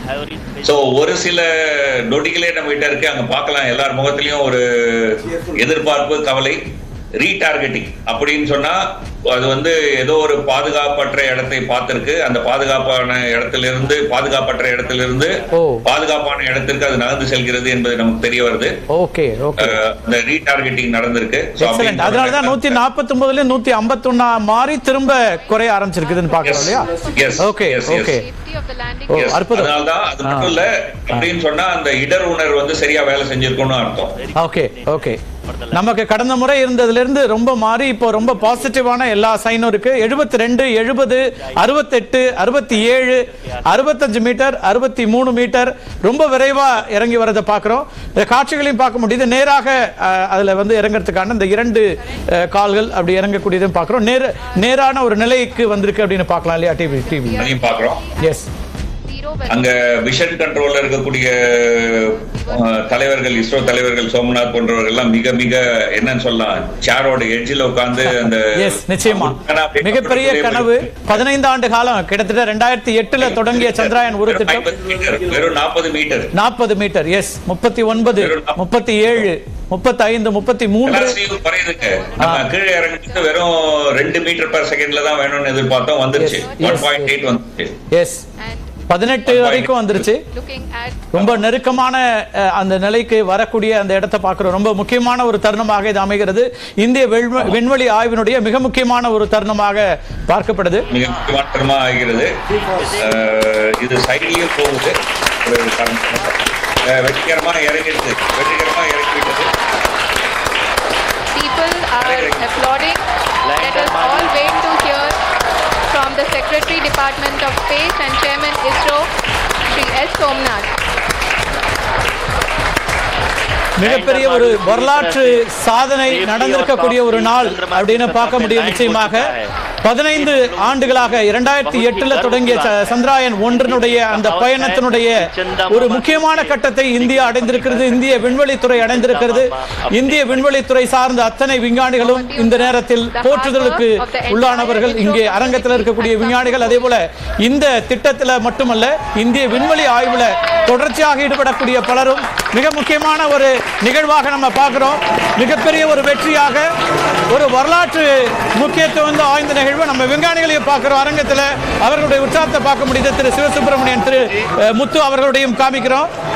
So ஒரு சில நொடிகளே நம்ம கிட்ட இருக்கு அங்க பார்க்கலாம் எல்லார் முகத்திலயும் ஒரு எதிர்பார்ப்பு கவலை ரீடார்கெட்டிங் அப்படின்னு சொன்னா அது வந்து ஏதோ ஒரு பாதுகாப்பற்ற இடத்தை பார்த்திருக்கு அந்த பாதுகாப்பான இடத்திலிருந்து பாதுகாப்பற்ற இடத்திலிருந்து ஓ. பாதுகாப்பான இடத்திற்கு அது நகர்ந்து செல்கிறது என்பது நமக்கு தெரிய வருது ஓகே ஓகே அஹ், இந்த ரீடார்கெட்டிங் நடந்திருக்கு So, எக்ஸலண்ட் அப்படின்னு அதனால தான் நூத்தி நாற்பத்தி ஒன்பதுல நூத்தி ஐம்பத்தொன்னா மாறி திரும்ப குறைய ஆரம்பிச்சிருக்குதுன்னு பாக்குறோம் இல்லையா Yes, okay yes, yes. Okay Safety of the landing. Oh Yes, அற்புதம் அதனாலதான் அது மட்டும் இல்ல அப்படின்னு சொன்னா அந்த இடர் உணர்வு வந்து சரியா வேலை செஞ்சிருக்கும்னு அர்த்தம் ஓகே ஓகே நமக்கு கடந்த முறை இருந்ததுல இருந்து ரொம்ப மாறி இப்போ ரொம்ப பாசிட்டிவான எல்லா சைனும் இருக்கு எழுபத்தி ரெண்டு எழுபது அறுபத்தெட்டு அறுபத்தி ஏழு அறுபத்தஞ்சு மீட்டர் அறுபத்தி மூணு மீட்டர் ரொம்ப விரைவா இறங்கி வரதை பார்க்கிறோம் இந்த காட்சிகளையும் பார்க்க முடியுது நேராக அஹ், அதுல வந்து இறங்குறதுக்கான இந்த இரண்டு அஹ், கால்கள் அப்படி இறங்கக்கூடியதும் பார்க்கிறோம் நேர நேரான ஒரு நிலைக்கு வந்திருக்கு அப்படின்னு பார்க்கலாம் இல்லையா டிவி டிவி அதையும் பாக்குறோம் எஸ் Zero velocity. அங்க விஷன் கண்ட்ரோல்ல இருக்கக்கூடிய அஹ், தலைவர்கள் இஸ்ரோ தலைவர்கள் சோமநாத் போன்றவர்கள் எல்லாம் மிக மிக என்னன்னு சொல்லலாம் சேரோட எட்ஜில் உட்கார்ந்து அந்த எஸ் நிச்சயமா ஆனா, அப்படியே மிகப்பெரிய அப்படியே கனவு பதினைந்து ஆண்டு காலம் கிட்டத்தட்ட ரெண்டாயிரத்தி எட்டுல தொடங்கிய சந்திராயன் ஒரு வெறும் திட்டம் 50 மீட்டர், வெறும் நாற்பது மீட்டர் நாற்பது மீட்டர் எஸ் முப்பத்தி ஒன்பது முப்பத்தி ஏழு முப்பத்தி ஐந்து முப்பத்தி மூன்று வெலாசிட்டியும் குறையுதுங்க நம்ம கீழே இறங்கிட்டு வெறும் ரெண்டு மீட்டர் per செகண்ட்ல தான் வேணும்னு எதிர்பார்த்தோம் வந்துருச்சு Yes, yes. One point eight வந்துருச்சு எஸ் And பதினெட்டு வரைக்கும் வந்துருச்சு looking at ரொம்ப நெருக்கமான அஹ், அந்த நிலைக்கு வரக்கூடிய அந்த இடத்தை பார்க்கிறோம் ரொம்ப முக்கியமான ஒரு தருணமாக இது அமைகிறது இந்திய வெண்வ- விண்வெளி ஆய்வினுடைய மிக முக்கியமான ஒரு தருணமாக பார்க்கப்படுது மிக முக்கியமான தருணமா ஆகிறது அஹ், இது சைட்லயும் போகுது ஒரு தருணம். அஹ், வெற்றிகரமா இறங்கிடுது வெற்றிகரமா இறங்கிவிட்டது people are applauding. Let us all wait to hear from the Secretary Department of Space and Chairman ISRO, Sri S. Somnath. மிகப்பெரிய ஒரு வரலாற்று சாதனை நடந்திருக்கக்கூடிய ஒரு நாள் அப்படின்னு பார்க்க முடியும் நிச்சயமாக பதினைந்து ஆண்டுகளாக இரண்டாயிரத்தி எட்டுல தொடங்கிய ச- சந்திராயன் ஒன்றினுடைய அந்த பயணத்தினுடைய ஒரு முக்கியமான கட்டத்தை இந்தியா அடைந்திருக்கிறது இந்திய விண்வெளித்துறை அடைந்திருக்கிறது இந்திய விண்வெளித்துறை சார்ந்த அத்தனை விஞ்ஞானிகளும் இந்த நேரத்தில் போற்றுதலுக்கு உள்ளானவர்கள் இங்கே அரங்கத்தில் இருக்கக்கூடிய விஞ்ஞானிகள் அதே போல இந்த திட்டத்தில் மட்டுமல்ல இந்திய விண்வெளி ஆய்வுல தொடர்ச்சியாக ஈடுபடக்கூடிய பலரும் மிக முக்கியமான ஒரு நிகழ்வாக நம்ம பார்க்கிறோம் மிகப்பெரிய ஒரு வெற்றியாக ஒரு வரலாற்று முக்கியத்துவம் வந்து ஆய்ந்த நிகழ்வு நம்ம விஞ்ஞானிகளையும் பார்க்கிறோம் அரங்கத்தில் அவர்களுடைய உற்சாகத்தை பார்க்க முடியுது திரு சிவசுப்பிரமணியன் திரு அஹ், முத்து அவர்களுடையும் காமிக்கிறோம்